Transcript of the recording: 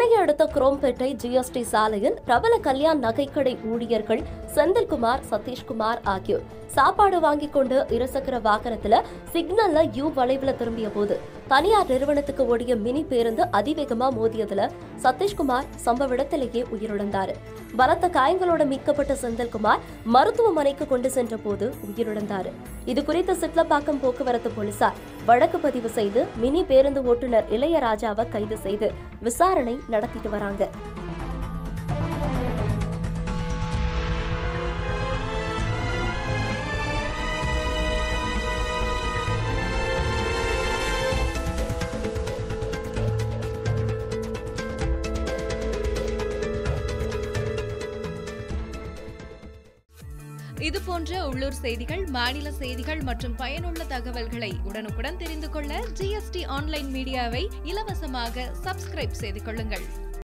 சென்னையை அடுத்த குரோம்பேட்டை ஜிஎஸ்டி சாலையில் பிரபல கல்யாண் நகைக்கடை ஊழியர்கள் செந்தில்குமார் சதீஷ்குமார் ஆகியோர் சாப்பாடு வாங்கிக் கொண்டு இருசக்கர வாகனத்துல சிக்னல்ல யூ வளைவுல திரும்பிய போது தனியார் நிறுவனத்துக்கு ஓடிய மினி பேருந்து அதிவேகமா மோதியதுல சதீஷ்குமார் சம்பவ இடத்திலேயே உயிரிழந்தாரு பலத்த காயங்களோட மீட்கப்பட்ட செந்தில்குமார் மருத்துவமனைக்கு கொண்டு சென்ற போது உயிரிழந்தாரு இது குறித்து சிட்லப்பாக்கம் போக்குவரத்து போலீசார் வழக்கு பதிவு செய்து மினி பேருந்து ஓட்டுநர் இளையராஜாவை கைது செய்து விசாரணை நடத்திட்டு வராங்க இது போன்ற உள்ளூர் செய்திகள் மாநில செய்திகள் மற்றும் பயனுள்ள தகவல்களை உடனுக்குடன் தெரிந்து கொள்ள ஜிஎஸ்டி ஆன்லைன் மீடியாவை இலவசமாக சப்ஸ்கிரைப் செய்து கொள்ளுங்கள்